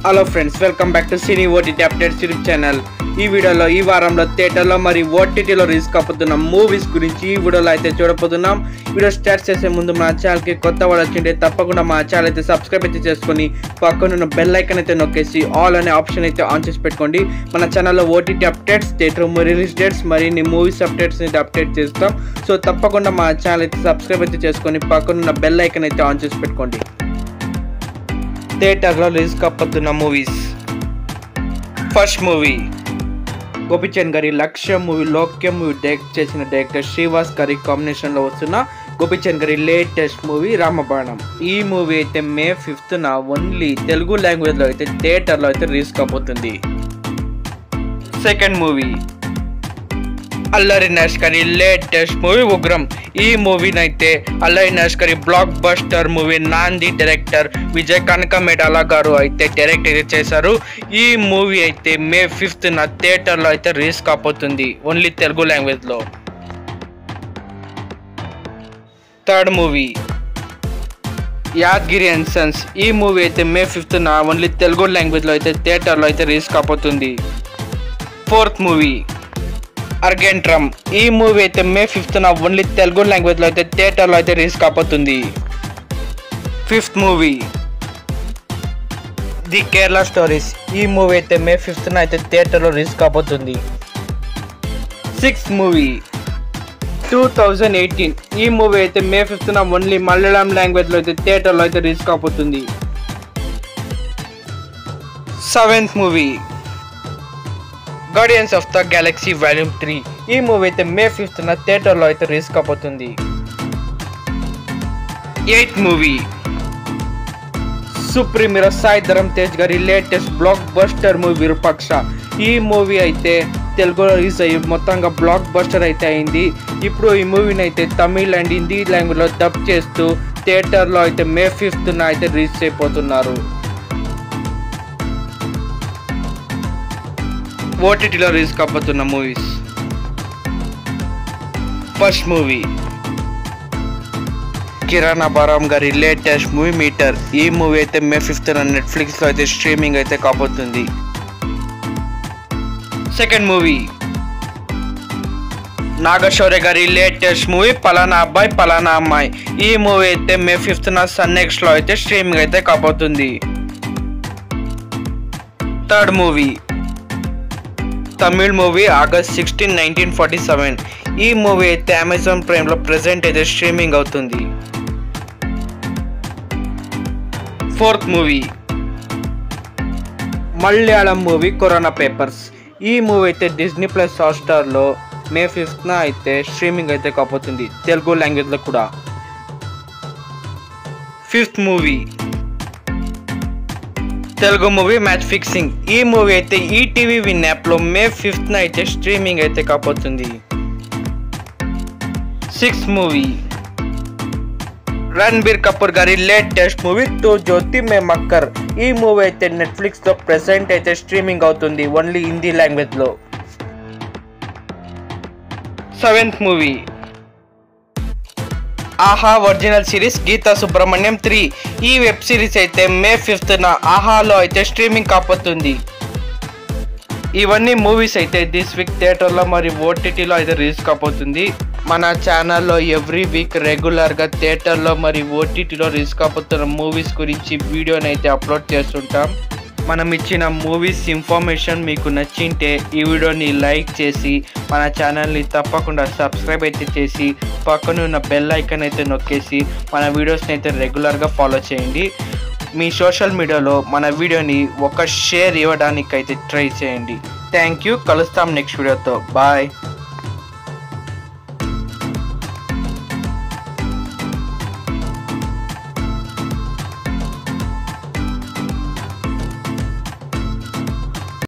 hello friends welcome back to cine OTT updates YouTube channel ఈ వీడియోలో ఈ వారంలో థియేటర్లో మరి ఓటీటీలో రిలీజ్ కాబోతున్న మూవీస్ గురించి ఈ వీడియోలో అయితే చూడబోతున్నాం వీడియో స్టార్ట్ చేసే ముందు మన ఛానల్కి కొత్త వాళ్ళు వచ్చింటే తప్పకుండా మా ఛానల్ అయితే సబ్స్క్రైబ్ అయితే చేసుకొని పక్కనున్న బెల్ ఐకన్ అయితే నొక్కేసి ఆల్ అనే ఆప్షన్ అయితే ఆన్ చేసి పెట్టుకోండి మన ఛానల్లో OTT updates theatre release dates మరిన్ని మూవీస్ అప్డేట్స్ అయితే అప్డేట్ చేస్తాం సో తప్పకుండా మా ఛానల్ అయితే సబ్స్క్రైబ్ అయితే చేసుకొని పక్కనున్న బెల్ ఐకన్ అయితే ఆన్ చేసి పెట్టుకోండి థియేటర్లో రిలీజ్ కాబోతున్న మూవీస్ ఫస్ట్ మూవీ గోపిచంద్ గారి Lakshya movie Loukyam movie direct చేసిన డైరెక్టర్ శ్రీవాస్ గారి కాంబినేషన్లో వస్తున్న గోపిచంద్ గారి లేటెస్ట్ మూవీ రామబాణం ఈ మూవీ అయితే మే ఫిఫ్త్న ఓన్లీ తెలుగు లాంగ్వేజ్లో అయితే థియేటర్లో అయితే రిలీజ్ కాబోతుంది సెకండ్ మూవీ అల్లరి నష్కరి లేటెస్ట్ మూవీ ఉగ్రం ఈ మూవీని అయితే అల్లరి నష్కరి blockbuster movie Naandi director Vijay Kanakamedala గారు అయితే డైరెక్ట్ అయితే చేశారు ఈ మూవీ అయితే మే ఫిఫ్త్ నా థియేటర్లో అయితే రిలీజ్ కాబోతుంది ఓన్లీ తెలుగు లాంగ్వేజ్లో third movie Yadagiri and sons ఈ మూవీ అయితే మే ఫిఫ్త్ నా ఓన్లీ తెలుగు లాంగ్వేజ్లో అయితే థియేటర్లో అయితే రిలీజ్ కాబోతుంది ఫోర్త్ మూవీ అర్గెంట్రమ్ ఈ మూవీ అయితే మే ఫిఫ్త్ నా ఓన్లీ తెలుగు లాంగ్వేజ్లో అయితే థియేటర్లో అయితే రిలీజ్ కాబోతుంది fifth movie the Kerala stories ఈ మూవీ అయితే మే ఫిఫ్త్ అయితే థియేటర్లో రిలీజ్ కాబోతుంది sixth movie two thousand eighteen ఈ మూవీ అయితే మే ఫిఫ్త్ ఓన్లీ మలయాళం లాంగ్వేజ్లో అయితే థియేటర్లో అయితే రిలీజ్ కాబోతుంది seventh movie guardians of the galaxy volume three ఈ మూవీ అయితే మే ఫిఫ్త్ నా థియేటర్లో అయితే రిలీజ్ కాబోతుంది eighth movie supreme hero Sai Dharam Tej గారి latest blockbuster movie Virupaksha ఈ మూవీ అయితే తెలుగులో రిలీజ్ అయ్యి మొత్తంగా బ్లాక్ బస్టర్ అయితే అయింది ఇప్పుడు ఈ మూవీని అయితే తమిళ్ అండ్ హిందీ లాంగ్వేజ్లో డబ్ చేస్తూ థియేటర్లో అయితే మే ఫిఫ్త్న అయితే రిలీజ్ అయిపోతున్నారు ఓటీటీలో రిలీజ్ కాబోతున్న మూవీస్ ఫస్ట్ మూవీ కిరాణా బారాం గారి లేటెస్ట్ మూవీ మీటర్ ఈ మూవీ అయితే మే ఫిఫ్త్ నెట్ఫ్లిక్స్లో అయితే స్ట్రీమింగ్ అయితే కాబోతుంది సెకండ్ మూవీ నాగశౌర్య గారి లేటెస్ట్ మూవీ పలానా అబ్బాయి పలానా అమ్మాయి ఈ మూవీ అయితే మే ఫిఫ్త్ నా సన్ నెక్స్ట్లో అయితే స్ట్రీమింగ్ అయితే కాబోతుంది third movie Tamil movie August sixteen nineteen forty seven ఈ మూవీ అయితే అమెజాన్ ప్రైమ్లో ప్రెసెంట్ అయితే స్ట్రీమింగ్ అవుతుంది fourth movie Malayalam movie corona papers ఈ మూవీ అయితే డిజ్నీ ప్లస్ హాట్స్టార్లో మే ఫిఫ్త్న అయితే స్ట్రీమింగ్ అయితే కాబోతుంది తెలుగు లాంగ్వేజ్లో కూడా fifth movie Telugu movie match fixing ఈ మూవీ అయితే ఈటీవీ విన్ యాప్లో మే ఫిఫ్త్న అయితే స్ట్రీమింగ్ అయితే కాబోతుంది సిక్స్ మూవీ రణబీర్ కపూర్ గారి లేటెస్ట్ మూవీ తో జ్యోతి మే మక్కర్ ఈ మూవీ అయితే నెట్ఫ్లిక్స్లో ప్రెసెంట్ అయితే స్ట్రీమింగ్ అవుతుంది ఓన్లీ హిందీ లాంగ్వేజ్లో seventh movie Aha original series Geetha Subrahmanyam three ఈ వెబ్ సిరీస్ అయితే మే ఫిఫ్త్న ఆహాలో అయితే స్ట్రీమింగ్ కాబోతుంది ఇవన్నీ మూవీస్ అయితే దిస్ వీక్ థియేటర్లో మరి ఓటీటీలో అయితే రిలీజ్ కాబోతుంది మన ఛానల్లో ఎవ్రీ వీక్ రెగ్యులర్గా థియేటర్లో మరి ఓటీటీలో రిలీజ్ కాబోతున్న మూవీస్ గురించి వీడియోని అయితే అప్లోడ్ చేస్తుంటాం మనం ఇచ్చిన మూవీస్ ఇన్ఫర్మేషన్ మీకు నచ్చింటే ఈ వీడియోని లైక్ చేసి మన ఛానల్ని తప్పకుండా సబ్స్క్రైబ్ అయితే చేసి పక్కన ఉన్న బెల్ ఐకన్ అయితే నొక్కేసి మన వీడియోస్ని అయితే రెగ్యులర్గా ఫాలో చేయండి మీ సోషల్ మీడియాలో మన వీడియోని ఒక షేర్ ఇవ్వడానికి అయితే ట్రై చేయండి థ్యాంక్ యూ కలుస్తాం నెక్స్ట్ వీడియోతో బాయ్